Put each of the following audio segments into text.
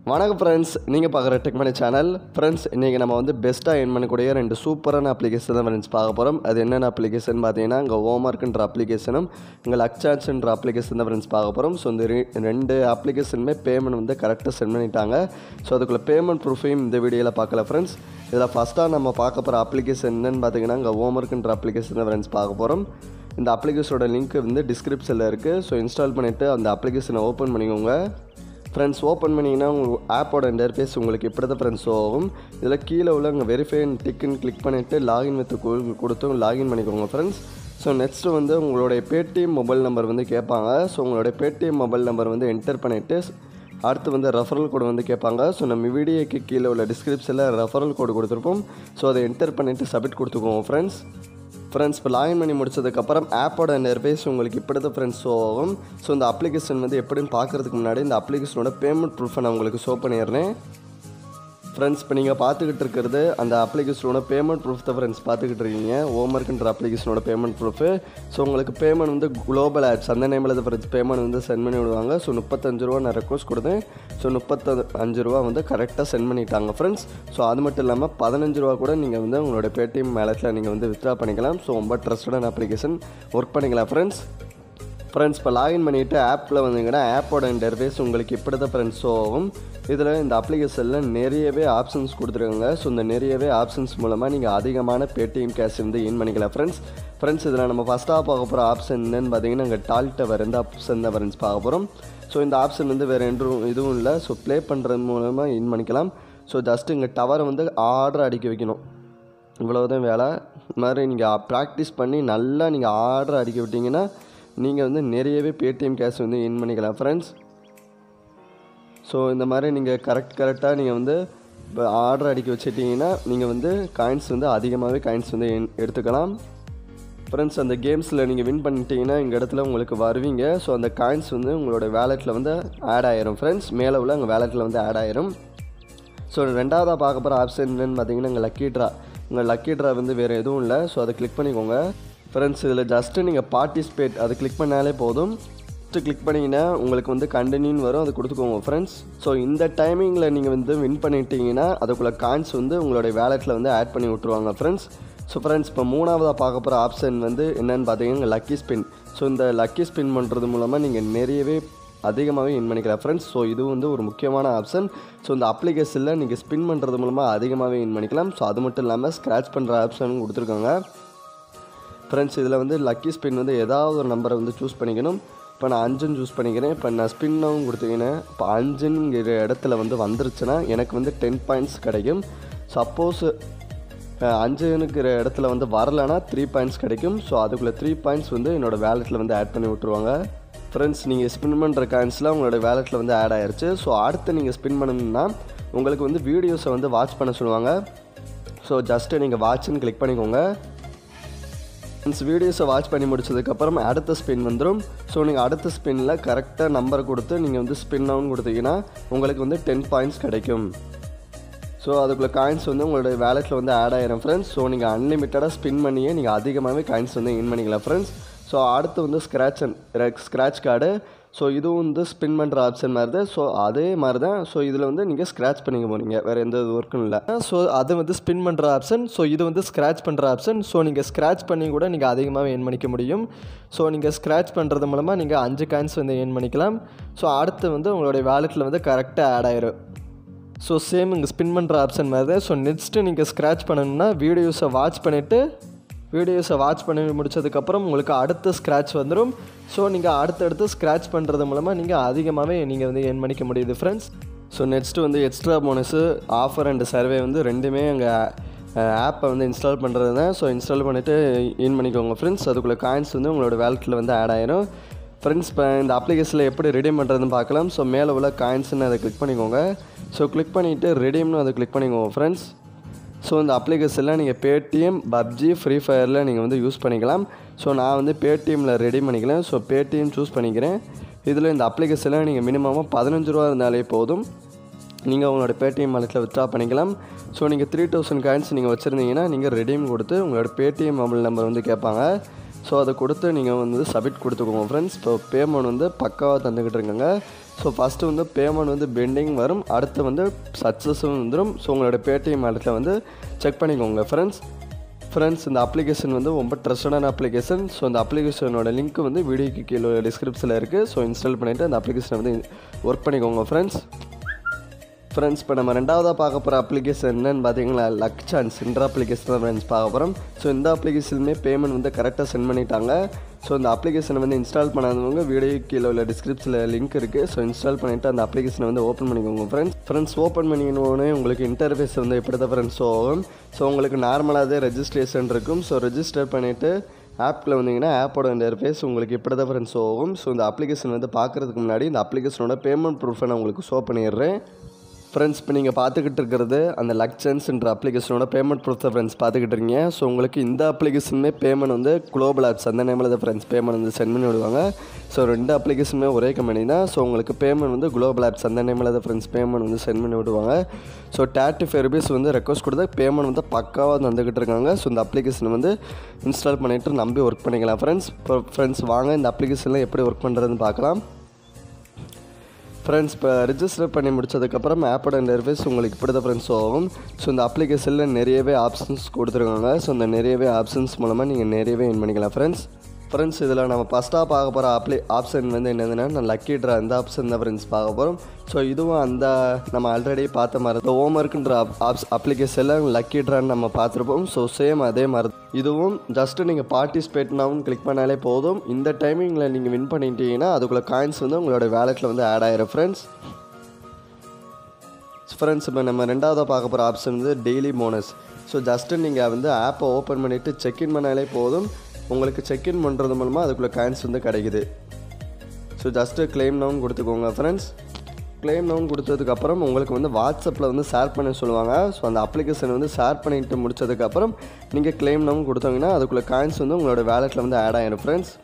வணக்கம் ஃப்ரெண்ட்ஸ் நீங்கள் பார்க்குற டெக்மனி சேனல் ஃப்ரெண்ட்ஸ் இன்றைக்கி நம்ம வந்து பெஸ்ட்டாக என் பண்ணக்கூடிய ரெண்டு சூப்பரான அப்ளிகேஷன் தான் ஃப்ரெண்ட்ஸ் பார்க்க போகிறோம் அது என்னென்ன அப்ளிகேஷன் பார்த்தீங்கன்னா இங்கே ஹோம்ஒர்க்குன்ற அப்ளிகேஷனும் இங்கே லக்சான்ஸ்ன்ற அப்ளிகேஷன் தான் ஃப்ரெண்ட்ஸ் பார்க்க போகிறோம் ஸோ இந்த ரெ- ரெண்டு அப்ளிகேஷனுமே பேமெண்ட் வந்து கரெக்டாக சென்ட் பண்ணிட்டாங்க ஸோ அதுக்குள்ளே பேமெண்ட் ப்ரூஃபையும் இந்த வீடியோவில் பார்க்கல ஃப்ரெண்ட்ஸ் இதில் ஃபஸ்ட்டாக நம்ம பார்க்க போகிற அப்ளிகேஷன் என்னன்னு பார்த்தீங்கன்னா இங்கே ஹோம்ஒர்க்குன்ற அப்ளிகேஷன் தான் ஃப்ரெண்ட்ஸ் பார்க்க போகிறோம் இந்த அப்ளிகேஷனோட லிங்க் வந்து டிஸ்கிரிப்ஷனில் இருக்குது ஸோ இன்ஸ்டால் பண்ணிவிட்டு அந்த அப்ளிகேஷனை ஓப்பன் பண்ணிக்கோங்க ஃப்ரெண்ட்ஸ் ஓப்பன் பண்ணிங்கன்னா உங்கள் ஆப்போட இன்டர்ஃபேஸ் உங்களுக்கு இப்படி தான் ஃப்ரெண்ட்ஸ் ஆகும் இதில் கீழே உள்ள உங்கள் வெரிஃபைன் டிக்குன்னு கிளிக் பண்ணிவிட்டு லாகின் வித் கூகுள் கொடுத்து லாகின் பண்ணிக்கோங்க ஃப்ரெண்ட்ஸ் ஸோ நெக்ஸ்ட்டு வந்து உங்களுடைய பேடிஎம் மொபைல் நம்பர் வந்து கேட்பாங்க ஸோ உங்களுடைய பேடிஎம் மொபைல் நம்பர் வந்து என்டர் பண்ணிவிட்டு அடுத்து வந்து ரெஃபரல் கோடு வந்து கேட்பாங்க ஸோ நம்ம வீடியோக்கு கீழே உள்ள டிஸ்கிரிப்ஷனில் ரெஃபரல் கோடு கொடுத்துருப்போம் ஸோ அதை என்டர் பண்ணிவிட்டு சப்மிட் கொடுத்துக்கோங்க ஃப்ரெண்ட்ஸ் ஃப்ரெண்ட்ஸ் இப்போ லாகின் பண்ணி முடிச்சதுக்கப்புறம் ஆப்போட நெர்பேஸ் உங்களுக்கு இப்படி தான் ஃப்ரெண்ட்ஸ் ஷோ ஆகும் ஸோ இந்த அப்ளிகேஷன் வந்து எப்படின்னு பார்க்குறதுக்கு முன்னாடி இந்த அப்ளிகேஷனோட பேமெண்ட் ப்ரூஃபை நான் உங்களுக்கு ஷோ பண்ணிடுறேன் ஃப்ரெண்ட்ஸ் இப்போ நீங்கள் பார்த்துக்கிட்டு இருக்கிறது அந்த அப்ளிகேஷனோட பேமெண்ட் ப்ரூஃப் தான் ஃப்ரெண்ட்ஸ் பார்த்துக்கிட்டு இருக்கீங்க ஹோம்ஒர்க்குன்ற அப்ளிகேஷனோட பேமெண்ட் ப்ரூஃபு ஸோ உங்களுக்கு பேமெண்ட் வந்து குளோபல் ஆட்ஸ் அந்த நேமில் தான் ஃப்ரெண்ட்ஸ் பேமெண்ட் வந்து சென்ட் பண்ணி விடுவாங்க ஸோ முப்பத்தஞ்சு ரூபா நான் ரெக்வஸ்ட் கொடுத்தேன் ஸோ முப்பத்த அஞ்சு ரூபா வந்து கரெக்டாக சென்ட் பண்ணிட்டாங்க ஃப்ரெண்ட்ஸ் ஸோ அது மட்டும் இல்லாமல் பதினஞ்சு ரூபா கூட நீங்கள் வந்து உங்களோட பேடிஎம் மேலத்தில் நீங்கள் வந்து வித்ட்ரா பண்ணிக்கலாம் ஸோ ரொம்ப ட்ரஸ்டடான அப்ளிகேஷன் ஒர்க் பண்ணிக்கலாம் ஃப்ரெண்ட்ஸ் ஃப்ரெண்ட்ஸ் இப்போ லாகின் பண்ணிவிட்டு ஆப்பில் வந்தீங்கன்னா ஆப்போட இன்டர்ஃபேஸ் உங்களுக்கு இப்படி தான் ஃப்ரெண்ட்ஸ் ஷோ ஆகும் இதில் இந்த அப்ளிகேஷனில் நிறையவே ஆப்ஷன்ஸ் கொடுத்துருக்காங்க ஸோ இந்த நிறையவே ஆப்ஷன்ஸ் மூலமாக நீங்கள் அதிகமான பேடிஎம் கேஷ் வந்து இன் பண்ணிக்கலாம் ஃப்ரெண்ட்ஸ் ஃப்ரெண்ட்ஸ் இதில் நம்ம ஃபஸ்ட்டாக பார்க்க போகிற ஆப்ஷன் என்னன்னு பார்த்தீங்கன்னா இங்கே டால் டவர் இந்த ஆப்ஷன் தான் ஃப்ரெண்ட்ஸ் பார்க்க போகிறோம் ஸோ இந்த ஆப்ஷன் வந்து வேறு எதுவும் இதுவும் இல்லை ஸோ ப்ளே பண்ணுறது மூலமாக இன் பண்ணிக்கலாம் ஸோ ஜஸ்ட் இங்கே டவரை வந்து ஆர்டர் அடிக்க வைக்கணும் இவ்வளவுதான் வேலை இது மாதிரி நீங்கள் ப்ராக்டிஸ் பண்ணி நல்லா நீங்கள் ஆர்டர் அடிக்க விட்டீங்கன்னா நீங்கள் வந்து நிறையவே பேடிஎம் கேஷ் வந்து இன் பண்ணிக்கலாம் ஃப்ரெண்ட்ஸ் ஸோ இந்த மாதிரி நீங்கள் கரெக்ட் கரெக்டாக நீங்கள் வந்து இப்போ ஆர்டர் அடிக்க வச்சிட்டிங்கன்னா நீங்கள் வந்து காயின்ஸ் வந்து அதிகமாகவே காயின்ஸ் வந்து என்- எடுத்துக்கலாம் ஃப்ரெண்ட்ஸ் அந்த கேம்ஸில் நீங்கள் வின் பண்ணிட்டீங்கன்னா இந்த இடத்துல உங்களுக்கு வருவீங்க ஸோ அந்த காயின்ஸ் வந்து உங்களோட வேலெட்டில் வந்து ஆட் ஆயிரும் ஃப்ரெண்ட்ஸ் மேலே உள்ள உங்கள் வேலெட்டில் வந்து ஆட் ஆயிரும் ஸோ ரெண்டாவதாக பார்க்க போகிற ஆப்ஷன் என்னன்னு பார்த்தீங்கன்னா இங்கே லக்கி ட்ரா உங்கள் லக்கி ட்ரா வந்து வேறு எதுவும் இல்லை ஸோ அதை கிளிக் பண்ணிக்கோங்க ஃப்ரெண்ட்ஸ் இதில் ஜஸ்ட்டு நீங்கள் பார்ட்டிசிபேட் அதை கிளிக் பண்ணாலே போதும் ஜஸ்ட்டு கிளிக் பண்ணிங்கன்னா உங்களுக்கு வந்து கண்டினியூன்னு வரும் அதை கொடுத்துக்கோங்க ஃப்ரெண்ட்ஸ் ஸோ இந்த டைமிங்கில் நீங்கள் வந்து வின் பண்ணிட்டீங்கன்னா அதுக்குள்ள காயின்ஸ் வந்து உங்களுடைய வேலெட்டில் வந்து ஆட் பண்ணி விட்ருவாங்க ஃப்ரெண்ட்ஸ் ஸோ ஃப்ரெண்ட்ஸ் இப்போ மூணாவதாக பார்க்க போகிற ஆப்ஷன் வந்து என்னன்னு பார்த்தீங்கன்னா லக்கி ஸ்பின் ஸோ இந்த லக்கி ஸ்பின் பண்ணுறது மூலமாக நீங்கள் நிறையவே அதிகமாகவே இன் பண்ணிக்கலாம் ஃப்ரெண்ட்ஸ் ஸோ இது வந்து ஒரு முக்கியமான ஆப்ஷன் ஸோ இந்த அப்ளிகேஷனில் நீங்கள் ஸ்பின் பண்ணுறது மூலமாக அதிகமாகவே இன் பண்ணிக்கலாம் ஸோ அது மட்டும் இல்லாமல் ஸ்க்ராட்ச் பண்ணுற ஆப்ஷனும் கொடுத்துருக்காங்க ஃப்ரெண்ட்ஸ் இதில் வந்து லக்கி ஸ்பின் வந்து ஏதாவது ஒரு நம்பரை வந்து சூஸ் பண்ணிக்கணும் இப்போ நான் அஞ்சுன்னு சூஸ் பண்ணிக்கிறேன் இப்போ நான் ஸ்பின்னாகவும் கொடுத்தீங்கன்னா இப்போ அஞ்சுங்கிற இடத்துல வந்து வந்துருச்சுன்னா எனக்கு வந்து டென் பாயிண்ட்ஸ் கிடைக்கும் சப்போஸ் அஞ்சுங்கிற இடத்துல வந்து வரலைன்னா த்ரீ பாயிண்ட்ஸ் கிடைக்கும் ஸோ அதுக்குள்ளே த்ரீ பாயிண்ட்ஸ் வந்து என்னோட வேலெட்டில் வந்து ஆட் பண்ணி விட்ருவாங்க ஃப்ரெண்ட்ஸ் நீங்கள் ஸ்பின் பண்ணுற காயின்ஸ்லாம் உங்களோட வேலெட்டில் வந்து ஆட் ஆயிருச்சு ஸோ அடுத்து நீங்கள் ஸ்பின் பண்ணணும்னா உங்களுக்கு வந்து வீடியோஸை வந்து வாட்ச் பண்ண சொல்லுவாங்க ஸோ ஜஸ்ட்டு நீங்கள் வாட்ச்னு கிளிக் பண்ணிக்கோங்க ஃப்ரெண்ட்ஸ் வீடியோஸை வாட்ச் பண்ணி முடிச்சதுக்கப்புறம் அடுத்த ஸ்பின் வந்துடும் ஸோ நீங்கள் அடுத்த ஸ்பின்னில் கரெக்டாக நம்பர் கொடுத்து நீங்கள் வந்து ஸ்பின் ஆன் கொடுத்தீங்கன்னா உங்களுக்கு வந்து டென் பாயிண்ட்ஸ் கிடைக்கும் ஸோ அதுக்குள்ள காயின்ஸ் வந்து உங்களுடைய வேலெட்டில் வந்து ஆட் ஆயிரும் ஃப்ரெண்ட்ஸ் ஸோ நீங்கள் அன்லிமிட்டடாக ஸ்பின் பண்ணியே நீங்கள் அதிகமாகவே காயின்ஸ் வந்து இன் பண்ணிக்கலாம் ஃப்ரெண்ட்ஸ் ஸோ அடுத்து வந்து scratch and scratch card so இதுவும் வந்து ஸ்பின் பண்ணுற ஆப்ஷன் மாதிரி தான் ஸோ அதே மாதிரி தான் ஸோ இதில் வந்து நீங்கள் ஸ்க்ராட்ச் பண்ணிக்க போகிறீங்க வேறு எந்த ஒர்க்கும் இல்லை ஸோ அது வந்து ஸ்பின் பண்ணுற ஆப்ஷன் ஸோ இது வந்து ஸ்க்ராட்ச் பண்ணுற ஆப்ஷன் ஸோ நீங்கள் ஸ்க்ராட்ச் பண்ணி கூட நீங்கள் அதிகமாக ஏன் பண்ணிக்க முடியும் ஸோ நீங்கள் ஸ்க்ராட்ச் பண்ணுறது மூலமாக நீங்கள் அஞ்சு காயின்ஸ் வந்து ஏன் பண்ணிக்கலாம் ஸோ அடுத்து வந்து உங்களுடைய வேலெட்டில் வந்து கரெக்டாக ஆட் ஆயிரும் ஸோ சேம் இங்கே ஸ்பின் பண்ணுற ஆப்ஷன் மாதிரி தான் ஸோ நெக்ஸ்ட்டு நீங்கள் ஸ்க்ராட்ச் பண்ணணும்னா வீடியோஸை வாட்ச் பண்ணிவிட்டு வீடியோஸை வாட்ச் பண்ணி முடிச்சதுக்கப்புறம் உங்களுக்கு அடுத்த ஸ்க்ராட்ச் வந்துடும் ஸோ நீங்கள் அடுத்தடுத்து ஸ்க்ராட்ச் பண்ணுறது மூலமாக நீங்கள் அதிகமாகவே நீங்கள் வந்து என் பண்ணிக்க முடியுது ஃப்ரெண்ட்ஸ் ஸோ நெக்ஸ்ட்டு வந்து extra bonus offer and survey வந்து ரெண்டுமே அங்கே ஆப்பை வந்து இன்ஸ்டால் பண்ணுறது தான் ஸோ இன்ஸ்டால் பண்ணிவிட்டு இன் பண்ணிக்கோங்க ஃப்ரெண்ட்ஸ் அதுக்குள்ளே காயின்ஸ் வந்து உங்களோட வேலெட்டில் வந்து ஆட் ஆயிரும் ஃப்ரெண்ட்ஸ் இப்போ இந்த அப்ளிகேஷனில் எப்படி ரெடீம் பண்ணுறதுன்னு பார்க்கலாம் ஸோ மேலே உள்ள காயின்ஸ்னு அதை கிளிக் பண்ணிக்கோங்க ஸோ கிளிக் பண்ணிவிட்டு ரெடீம்னு அதை கிளிக் பண்ணிக்கோங்க ஃப்ரெண்ட்ஸ் ஸோ இந்த அப்ளிகேஷனில் நீங்கள் பேடிஎம் பப்ஜி ஃப்ரீ ஃபயரில் நீங்கள் வந்து யூஸ் பண்ணிக்கலாம் ஸோ நான் வந்து பேடிஎம்மில் ரெடி பண்ணிக்கலாம் ஸோ பேடிஎம் சூஸ் பண்ணிக்கிறேன் இதில் இந்த அப்ளிகேஷனில் நீங்கள் மினிமமாக பதினஞ்சு ரூபா இருந்தாலே போதும் நீங்கள் உங்களோட பேடிஎம் வாலெட்டில் வித்ட்ரா பண்ணிக்கலாம் ஸோ நீங்கள் த்ரீ தௌசண்ட் காயின்ஸ் நீங்கள் வச்சுருந்தீங்கன்னா நீங்கள் ரெடீம் கொடுத்து உங்களோட பேடிஎம் மொபைல் நம்பர் வந்து கேட்பாங்க ஸோ அதை கொடுத்து நீங்கள் வந்து சப்மிட் கொடுத்துக்கோங்க ஃப்ரெண்ட்ஸ் இப்போ பேமெண்ட் வந்து பக்காவாக தந்துக்கிட்டு இருக்காங்க ஸோ ஃபஸ்ட்டு வந்து பேமெண்ட் வந்து பெண்டிங் வரும் அடுத்து வந்து சக்ஸஸும் வந்துடும் ஸோ உங்களோட பேடிஎம் இடத்துல வந்து செக் பண்ணிக்கோங்க ஃப்ரெண்ட்ஸ் ஃப்ரெண்ட்ஸ் இந்த அப்ளிகேஷன் வந்து ரொம்ப ட்ரஸ்டடான அப்ளிகேஷன் ஸோ இந்த அப்ளிகேஷனோட லிங்க் வந்து வீடியோக்கு கீழே டிஸ்கிரிப்ஷனில் இருக்குது ஸோ இன்ஸ்டால் பண்ணிவிட்டு அந்த அப்ளிகேஷனை வந்து ஒர்க் பண்ணிக்கோங்க ஃப்ரெண்ட்ஸ் ஃப்ரெண்ட்ஸ் இப்போ நம்ம ரெண்டாவதாக பார்க்க போகிற அப்ளிகேஷன் என்னன்னு பார்த்தீங்கன்னா லக் சான்ஸ் இந்த அப்ளிகேஷன் தான் ஃப்ரெண்ட்ஸ் பார்க்க போகிறோம் ஸோ இந்த அப்ளிகேஷனுமே பேமெண்ட் வந்து கரெக்டாக சென்ட் பண்ணிட்டாங்க ஸோ இந்த அப்ளிகேஷனை வந்து இன்ஸ்டால் பண்ணாதவங்க வீடியோ கீழே உள்ள டிஸ்கிரிப்ஷனில் லிங்க் இருக்குது ஸோ இன்ஸ்டால் பண்ணிவிட்டு அந்த அப்ளிகேஷனை வந்து ஓப்பன் பண்ணிக்கோங்க ஃப்ரெண்ட்ஸ் ஃப்ரெண்ட்ஸ் ஓப்பன் பண்ணிக்கணுன்னே உங்களுக்கு இன்டர்ஃபேஸ் வந்து எப்படி தான் ஃப்ரெண்ட்ஸ் ஆகும் ஸோ உங்களுக்கு நார்மலாகவே ரெஜிஸ்ட்ரேஷன் இருக்கும் ஸோ ரெஜிஸ்டர் பண்ணிவிட்டு ஆப்பில் வந்தீங்கன்னா ஆப்போட இன்டர்ஃபேஸ் உங்களுக்கு இப்படி தான் ஃப்ரெண்ட்ஸ் ஆகும் ஸோ இந்த அப்ளிகேஷன் வந்து பார்க்குறதுக்கு முன்னாடி இந்த அப்ளிகேஷனோட பேமெண்ட் ப்ரூஃபை நான் உங்களுக்கு ஷோ பண்ணிடுறேன் ஃப்ரெண்ட்ஸ் இப்போ நீங்கள் பார்த்துக்கிட்டு இருக்கிறது அந்த லக்சன்ஸ்ன்ற அப்ளிகேஷனோட பேமெண்ட் ப்ரூஃப் தான் ஃப்ரெண்ட்ஸ் பார்த்துக்கிட்டு இருக்கீங்க ஸோ உங்களுக்கு இந்த அப்ளிகேஷனுமே பேமெண்ட் வந்து குளோபல் ஆப்ஸ் அந்த நேமில் தான் ஃப்ரெண்ட்ஸ் பேமெண்ட் வந்து சென்ட் பண்ணி விடுவாங்க ஸோ ரெண்டு அப்ளிகேஷனுமே ஒரே கம்பெனி தான் ஸோ உங்களுக்கு பேமெண்ட் வந்து குளோபல் ஆப்ஸ் அந்த நேமில் தான் ஃப்ரெண்ட்ஸ் பேமெண்ட் வந்து சென்ட் பண்ணி விடுவாங்க ஸோ தேர்ட்டி ஃபைவ் ருபீஸ் வந்து ரெக்வஸ்ட் கொடுத்தா பேமெண்ட் வந்து பக்காவாக வந்துக்கிட்டு இருக்காங்க ஸோ இந்த அப்ளிகேஷனை வந்து இன்ஸ்டால் பண்ணிவிட்டு நம்பி ஒர்க் பண்ணிக்கலாம் ஃப்ரெண்ட்ஸ் இப்போ ஃப்ரெண்ட்ஸ் வாங்க இந்த அப்ளிகேஷனில் எப்படி ஒர்க் பண்ணுறதுன்னு பார்க்கலாம் ஃப்ரெண்ட்ஸ் இப்போ ரிஜிஸ்டர் பண்ணி முடிச்சதுக்கப்புறம் ஆப்போட இன்டர்ஃபேஸ் உங்களுக்கு இப்படி தான் ஃப்ரெண்ட்ஸ் ஆகும் ஸோ இந்த அப்ளிகேஷனில் நிறையவே ஆப்ஷன்ஸ் கொடுத்துருக்காங்க ஸோ இந்த நிறையவே ஆப்ஷன்ஸ் மூலமாக நீங்கள் நிறையவே இன் பண்ணிக்கலாம் ஃப்ரெண்ட்ஸ் ஃப்ரெண்ட்ஸ் இதில் நம்ம ஃபஸ்ட்டாக பார்க்க போகிற அப்ளி ஆப்ஷன் வந்து என்னதுன்னா நான் லக்கி ட்ரா அந்த ஆப்ஷன் தான் ஃப்ரெண்ட்ஸ் பார்க்க போகிறோம் ஸோ இதுவும் அந்த நம்ம ஆல்ரெடி பார்த்த மாதிரி இந்த ஹோம் ஒர்க்குன்ற ஆப்ஸ் அப்ளிகேஷனில் லக்கி ட்ரான்னு நம்ம பார்த்துருப்போம் ஸோ சேம் அதே மாதிரி இதுவும் ஜஸ்ட்டு நீங்கள் பார்ட்டிசிபேட்னாவும் கிளிக் பண்ணாலே போதும் இந்த டைமிங்கில் நீங்கள் வின் பண்ணிட்டீங்கன்னா அதுக்குள்ளே காயின்ஸ் வந்து உங்களோட வேலெட்டில் வந்து ஆட் ஆயிரும் ஃப்ரெண்ட்ஸ் ஃப்ரெண்ட்ஸ் இப்போ நம்ம ரெண்டாவதாக பார்க்க போகிற ஆப்ஷன் வந்து டெய்லி போனஸ் ஸோ ஜஸ்ட்டு நீங்கள் வந்து ஆப்பை ஓப்பன் பண்ணிவிட்டு செக்இன் பண்ணாலே போதும் உங்களுக்கு செக்இன் பண்ணுறது மூலமாக அதுக்குள்ளே காயின்ஸ் வந்து கிடைக்குது ஸோ ஜஸ்ட்டு கிளைம் நவுன் கொடுத்துக்கோங்க ஃப்ரெண்ட்ஸ் கிளைம் நவுன் கொடுத்ததுக்கப்புறம் உங்களுக்கு வந்து வாட்ஸ்அப்பில் வந்து ஷேர் பண்ண சொல்லுவாங்க ஸோ அந்த அப்ளிகேஷன் வந்து ஷேர் பண்ணிட்டு முடிச்சதுக்கப்புறம் நீங்கள் கிளைம் நவுன் கொடுத்தீங்கன்னா அதுக்குள்ளே காயின்ஸ் வந்து உங்களோட வேலெட்டில் வந்து ஆட் ஆயிடும் ஃப்ரெண்ட்ஸ்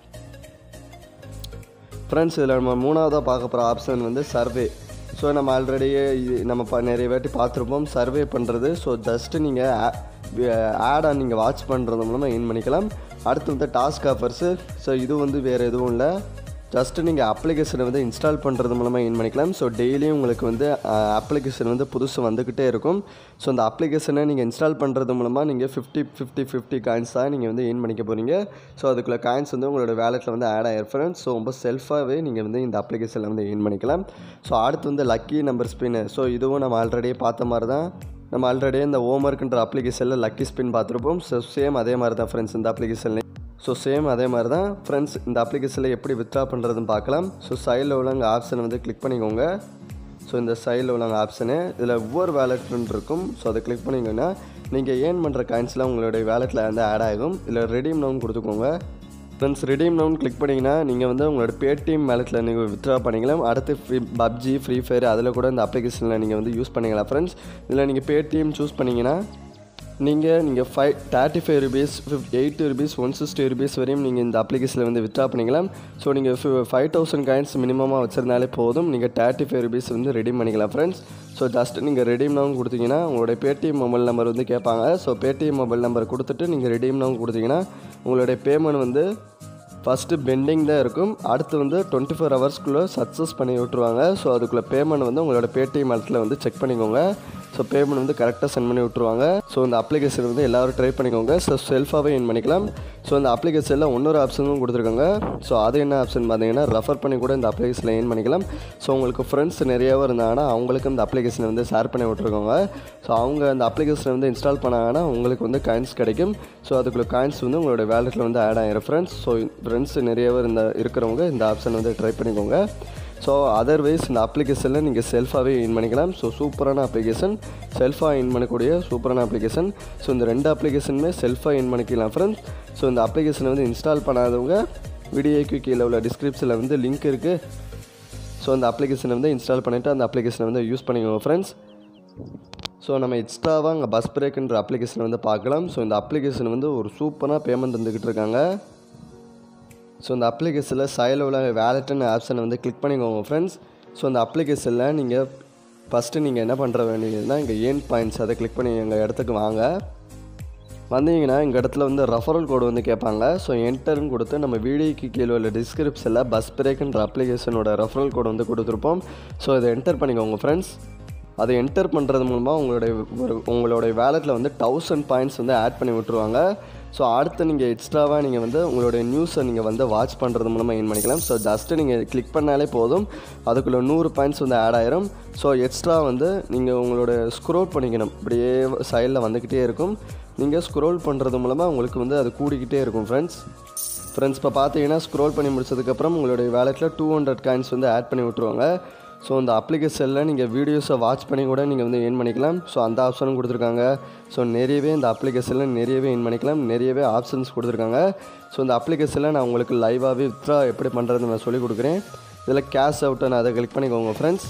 ஃப்ரெண்ட்ஸ் இதில் நம்ம மூணாவதாக பார்க்க போகிற ஆப்ஷன் வந்து சர்வே ஸோ நம்ம ஆல்ரெடியே நம்ம ப நிறைய வாட்டி பார்த்துருப்போம் சர்வே பண்ணுறது ஸோ ஜஸ்ட்டு நீங்கள் ஆடாக நீங்கள் வாட்ச் பண்ணுறது மூலமாக இன் பண்ணிக்கலாம் அடுத்து வந்து டாஸ்க் ஆஃபர்ஸு ஸோ இது வந்து வேறு எதுவும் இல்லை ஜஸ்ட்டு நீங்கள் அப்ளிகேஷனை வந்து இன்ஸ்டால் பண்ணுறது மூலமாக இன் பண்ணிக்கலாம் ஸோ டெய்லியும் உங்களுக்கு வந்து அப்ளிகேஷன் வந்து புதுசு வந்துக்கிட்டே இருக்கும் ஸோ அந்த அப்ளிகேஷனை நீங்கள் இன்ஸ்டால் பண்ணுறது மூலமாக நீங்கள் ஃபிஃப்டி ஃபிஃப்டி ஃபிஃப்டி காயின்ஸ் தான் நீங்கள் வந்து இன் பண்ணிக்க போகிறீங்க ஸோ அதுக்குள்ளே காயின்ஸ் வந்து உங்களோட வேலெட்டில் வந்து ஆட் ஆகிரும் ஃப்ரெண்ட்ஸ் ஸோ ரொம்ப செல்ஃபாகவே நீங்கள் வந்து இந்த அப்ளிகேஷனில் வந்து இன் பண்ணிக்கலாம் ஸோ அடுத்து வந்து லக்கி நம்பர் ஸ்பின்னு ஸோ இதுவும் நம்ம ஆல்ரெடி பார்த்த மாதிரி தான் நம்ம ஆல்ரெடி இந்த ஹோம்ஒர்க்குன்ற அப்ளிகேஷனில் லக்கி ஸ்பின் பார்த்துருப்போம் ஸோ சேம் அதே மாதிரி தான் ஃப்ரெண்ட்ஸ் இந்த அப்ளிகேஷன்லேயே ஸோ சேம் அதே மாதிரி தான் ஃப்ரெண்ட்ஸ் இந்த அப்ளிகேஷனில் எப்படி வித்ட்ரா பண்ணுறதுன்னு பார்க்கலாம் ஸோ சைடில் உள்ளவங்க ஆப்ஷனை வந்து கிளிக் பண்ணிக்கோங்க ஸோ இந்த சைடில் உள்ளவங்க ஆப்ஷனு இதில் ஒவ்வொரு வேலெட்னு இருக்கும் ஸோ அதை கிளிக் பண்ணிங்கன்னா நீங்கள் ஏர்ன் பண்ணுற காயின்ஸ்லாம் உங்களுடைய வேலெட்டில் வந்து ஆட் ஆகும் இதில் ரெடீம் நவுன் கொடுத்துக்கோங்க ஃப்ரெண்ட்ஸ் ரெடீம் நவுன் கிளிக் பண்ணிங்கன்னா நீங்கள் வந்து உங்களோட பேடிஎம் வேலெட்டில் நீங்கள் வித்ட்ரா பண்ணிக்கலாம் அடுத்து ஃப்ரீ பப்ஜி ஃப்ரீ ஃபயர் அதில் கூட இந்த அப்ளிகேஷனில் நீங்கள் வந்து யூஸ் பண்ணிக்கலாம் ஃப்ரெண்ட்ஸ் இதில் நீங்கள் பேடிஎம் சூஸ் பண்ணிங்கன்னா நீங்கள் நீங்கள் five thirty five rupees fifty eighty rupees one sixty rupees வரையும் நீங்கள் இந்த அப்ளிகேஷனில் வந்து வித்ட்ரா பண்ணிக்கலாம் ஸோ நீங்கள் ஃபைவ் தௌசண்ட் காயின்ஸ் மினிமமாக வச்சுருந்தாலே போதும் நீங்கள் தேர்ட்டி ஃபைவ் ருபீஸ் வந்து ரெடீம் பண்ணிக்கலாம் ஃப்ரெண்ட்ஸ் ஸோ ஜஸ்ட் நீங்கள் ரெடீம் நவுன் கொடுத்தீங்கன்னா உங்களுடைய பேடிஎம் மொபைல் நம்பர் வந்து கேட்பாங்க ஸோ பேடிஎம் மொபைல் நம்பர் கொடுத்துட்டு நீங்கள் ரெடீம் நவுன் கொடுத்தீங்கன்னா உங்களுடைய பேமெண்ட் வந்து ஃபஸ்ட்டு பெண்டிங் தான் இருக்கும் அடுத்து வந்து டுவெண்ட்டி ஃபோர் ஹவர்ஸ்க்குள்ளே சக்ஸஸ் பண்ணி விட்ருவாங்க ஸோ அதுக்குள்ளே பேமெண்ட் வந்து உங்களோட பேடிஎம் இடத்துல வந்து செக் பண்ணிக்கோங்க ஸோ பேமெண்ட் வந்து கரெக்டாக சென்ட் பண்ணி விட்ருவாங்க ஸோ இந்த அப்ளிகேஷன் வந்து எல்லோரும் ட்ரை பண்ணிக்கோங்க ஸோ செல்ஃபாகவே இன் பண்ணிக்கலாம் ஸோ இந்த அப்ளிகேஷனில் இன்னொரு ஆப்ஷனும் கொடுத்துருக்காங்க ஸோ அது என்ன ஆப்ஷன் பார்த்தீங்கன்னா ரெஃபர் பண்ணி கூட இந்த அப்ளிகேஷனில் இன் பண்ணிக்கலாம் ஸோ உங்களுக்கு ஃப்ரெண்ட்ஸ் நிறையாவே இருந்தாங்கன்னா அவங்களுக்கு இந்த அப்ளிகேஷனை வந்து ஷேர் பண்ணி விட்ருக்காங்க ஸோ அவங்க அந்த அப்ளிகேஷனை வந்து இன்ஸ்டால் பண்ணாங்கன்னா உங்களுக்கு வந்து காயின்ஸ் கிடைக்கும் ஸோ அதுக்குள்ள காயின்ஸ் வந்து உங்களோட வேலெட்டில் வந்து ஆட் ஆகிரும் ஃப்ரெண்ட்ஸ் ஸோ ஃப்ரெண்ட்ஸ் நிறையவே இந்த இருக்கிறவங்க இந்த ஆப்ஷன் வந்து ட்ரை பண்ணிக்கோங்க ஸோ அதர்வைஸ் இந்த அப்ளிகேஷனில் நீங்கள் செல்ஃபாகவே இன் பண்ணிக்கலாம் ஸோ சூப்பரான அப்ளிகேஷன் செல்ஃபாக இன் பண்ணக்கூடிய சூப்பரான அப்ளிகேஷன் ஸோ இந்த ரெண்டு அப்ளிகேஷனுமே செல்ஃபாக இன் பண்ணிக்கலாம் ஃப்ரெண்ட்ஸ் ஸோ இந்த அப்ளிகேஷனை வந்து இன்ஸ்டால் பண்ணாதவங்க வீடியோக்கு கீழே உள்ள டிஸ்கிரிப்ஷனில் வந்து லிங்க் இருக்குது ஸோ அந்த அப்ளிகேஷனை வந்து இன்ஸ்டால் பண்ணிவிட்டு அந்த அப்ளிகேஷனை வந்து யூஸ் பண்ணிக்கோங்க ஃப்ரெண்ட்ஸ் ஸோ நம்ம எக்ஸ்ட்ராவாக அங்கே பஸ் பிரேக்குன்ற அப்ளிகேஷனை வந்து பார்க்கலாம் ஸோ இந்த அப்ளிகேஷன் வந்து ஒரு சூப்பராக பேமெண்ட் தந்துக்கிட்டு இருக்காங்க ஸோ இந்த அப்ளிகேஷனில் சைடில் உள்ள வேலெட்டுன்னு ஆப்ஷனை வந்து கிளிக் பண்ணிக்கோங்க ஃப்ரெண்ட்ஸ் ஸோ அந்த அப்ளிகேஷனில் நீங்கள் ஃபஸ்ட்டு நீங்கள் என்ன பண்ணுற வேண்டியதுன்னா இங்கே ஏன் பாயிண்ட்ஸ் அதை கிளிக் பண்ணி எங்கள் இடத்துக்கு வாங்க வந்தீங்கன்னா இங்கே இடத்துல வந்து ரெஃபரல் கோடு வந்து கேட்பாங்க ஸோ என்டர்னு கொடுத்து நம்ம வீடியோக்கு கீழே உள்ள டிஸ்கிரிப்ஷனில் பஸ் பிரேக்குன்ற அப்ளிகேஷனோட ரெஃபரல் கோடு வந்து கொடுத்துருப்போம் ஸோ இதை என்டர் பண்ணிக்கோங்க ஃப்ரெண்ட்ஸ் அதை என்டர் பண்ணுறது மூலமாக உங்களுடைய ஒரு உங்களுடைய வேலெட்டில் வந்து தௌசண்ட் பாயிண்ட்ஸ் வந்து ஆட் பண்ணி விட்ருவாங்க ஸோ அடுத்து நீங்கள் எக்ஸ்ட்ராவாக நீங்கள் வந்து உங்களுடைய நியூஸை நீங்கள் வந்து வாட்ச் பண்ணுறது மூலமாக ஏன் பண்ணிக்கலாம் ஸோ ஜஸ்ட்டு நீங்கள் கிளிக் பண்ணாலே போதும் அதுக்குள்ளே நூறு பாயிண்ட்ஸ் வந்து ஆட் ஆயிரும் ஸோ எக்ஸ்ட்ரா வந்து நீங்கள் உங்களோட ஸ்க்ரோல் பண்ணிக்கணும் இப்படியே சைடில் வந்துக்கிட்டே இருக்கும் நீங்கள் ஸ்க்ரோல் பண்ணுறது மூலமாக உங்களுக்கு வந்து அது கூடிக்கிட்டே இருக்கும் ஃப்ரெண்ட்ஸ் ஃப்ரெண்ட்ஸ் இப்போ பார்த்தீங்கன்னா ஸ்க்ரோல் பண்ணி முடிச்சதுக்கப்புறம் உங்களுடைய வேலெட்டில் டூ ஹண்ட்ரட் காயின்ஸ் வந்து ஆட் பண்ணி விட்ருவாங்க ஸோ அந்த அப்ளிகேஷனில் நீங்கள் வீடியோஸை வாட்ச் பண்ணி கூட நீங்கள் வந்து ஏர்ன் பண்ணிக்கலாம் ஸோ அந்த ஆப்ஷனும் கொடுத்துருக்காங்க ஸோ நிறையவே இந்த அப்ளிகேஷனில் நிறையவே ஏர்ன் பண்ணிக்கலாம் நிறையவே ஆப்ஷன்ஸ் கொடுத்துருக்காங்க ஸோ இந்த அப்ளிகேஷனில் நான் உங்களுக்கு லைவாகவே வித்ரா எப்படி பண்ணுறதுன்னு நான் சொல்லிக் கொடுக்குறேன் இதில் கேஷ் அவுட்டை நான் அதை கிளிக் பண்ணிக்கோங்க ஃப்ரெண்ட்ஸ்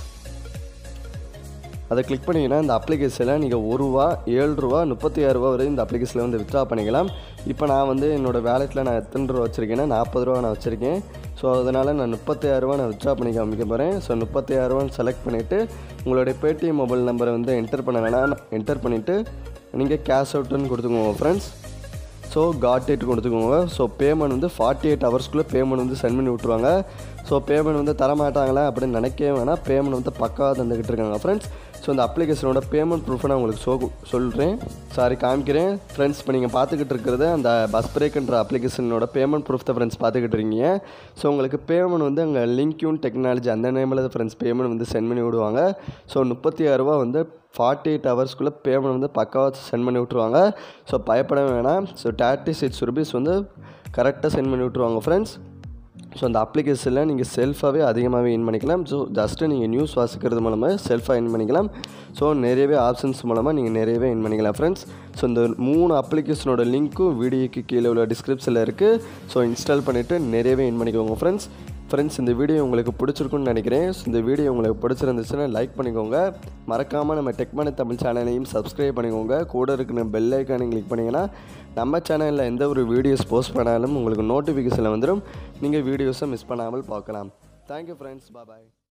அதை கிளிக் பண்ணிங்கன்னா இந்த அப்ளிகேஷனில் நீங்கள் ஒரு ரூபா ஏழு ரூபா முப்பத்தி ஆறு ரூபா வரை இந்த அப்ளிகேஷனில் வந்து வித்ரா பண்ணிக்கலாம் இப்போ நான் வந்து என்னோடய வேலெட்டில் நான் எத்தனை ரூபா வச்சுருக்கேன்னா நாற்பது ரூபா நான் வச்சுருக்கேன் ஸோ அதனால் நான் முப்பத்தி ஆறு ரூபா நான் வித்ரா பண்ணி காமிக்க போகிறேன் ஸோ முப்பத்தி ஆறு ரூபான்னு செலக்ட் பண்ணிவிட்டு உங்களுடைய பேடிஎம் மொபைல் நம்பரை வந்து என்டர் பண்ண வேணாம் என்டர் பண்ணிவிட்டு நீங்கள் கேஷ் அவுட்டுன்னு கொடுத்துக்கோங்க ஃப்ரெண்ட்ஸ் ஸோ காட் எயிட் கொடுத்துக்கோங்க ஸோ பேமெண்ட் வந்து ஃபார்ட்டி எயிட் ஹவர்ஸ்க்குள்ளே பேமெண்ட் வந்து சென்ட் பண்ணி விட்ருவாங்க ஸோ பேமெண்ட் வந்து தரமாட்டாங்களா அப்படின்னு நினைக்கவே வேணாம் பேமெண்ட் வந்து பக்காவாக தந்துக்கிட்டு இருக்காங்க ஃப்ரெண்ட்ஸ் ஸோ இந்த அப்ளிகேஷனோட பேமெண்ட் ப்ரூஃபை நான் உங்களுக்கு சொ சொல்கிறேன் சாரி காமிக்கிறேன் ஃப்ரெண்ட்ஸ் இப்போ நீங்கள் பார்த்துக்கிட்டு இருக்கிறது அந்த பஸ் பிரேக்ன்ற அப்ளிகேஷனோட பேமெண்ட் ப்ரூஃப் தான் ஃப்ரெண்ட்ஸ் பார்த்துக்கிட்டு இருக்கீங்க ஸோ உங்களுக்கு பேமெண்ட் வந்து அங்கே லிங்க்யூன் டெக்னாலஜி அந்த நேமில் தான் ஃப்ரெண்ட்ஸ் பேமெண்ட் வந்து சென்ட் பண்ணி விடுவாங்க ஸோ முப்பத்தி ஆறுரூவா வந்து ஃபார்ட்டி எயிட் ஹவர்ஸ்க்குள்ளே பேமெண்ட் வந்து பக்காவாக சென்ட் பண்ணி விட்ருவாங்க ஸோ பயப்பட வேணாம் ஸோ தேர்ட்டி சிக்ஸ் ருபீஸ் வந்து கரெக்டாக சென்ட் பண்ணி விட்ருவாங்க ஃப்ரெண்ட்ஸ் ஸோ அந்த அப்ளிகேஷனில் நீங்கள் செல்ஃபாகவே அதிகமாகவே இன் பண்ணிக்கலாம் ஸோ ஜஸ்ட்டு நீங்கள் நியூஸ் வாசிக்கிறது மூலமாக செல்ஃபாக இன் பண்ணிக்கலாம் ஸோ நிறையவே ஆப்ஷன்ஸ் மூலமாக நீங்கள் நிறையவே இன் பண்ணிக்கலாம் ஃப்ரெண்ட்ஸ் ஸோ இந்த மூணு அப்ளிகேஷனோட லிங்க்கும் வீடியோக்கு கீழே உள்ள டிஸ்கிரிப்ஷனில் இருக்குது ஸோ இன்ஸ்டால் பண்ணிவிட்டு நிறையவே இன் பண்ணிக்கோங்க ஃப்ரெண்ட்ஸ் ஃப்ரெண்ட்ஸ் இந்த வீடியோ உங்களுக்கு பிடிச்சிருக்குன்னு நினைக்கிறேன் ஸோ இந்த வீடியோ உங்களுக்கு பிடிச்சிருந்துச்சுன்னா லைக் பண்ணிக்கோங்க மறக்காமல் நம்ம டெக்மனி தமிழ் சேனலையும் சப்ஸ்கிரைப் பண்ணிக்கோங்க கூட இருக்கிற பெல் ஐக்கானையும் கிளிக் பண்ணிங்கன்னா நம்ம சேனலில் எந்த ஒரு வீடியோஸ் போஸ்ட் பண்ணாலும் உங்களுக்கு நோட்டிஃபிகேஷனில் வந்துடும் நீங்கள் வீடியோஸை மிஸ் பண்ணாமல் பார்க்கலாம் தேங்க்யூ ஃப்ரெண்ட்ஸ் பாய்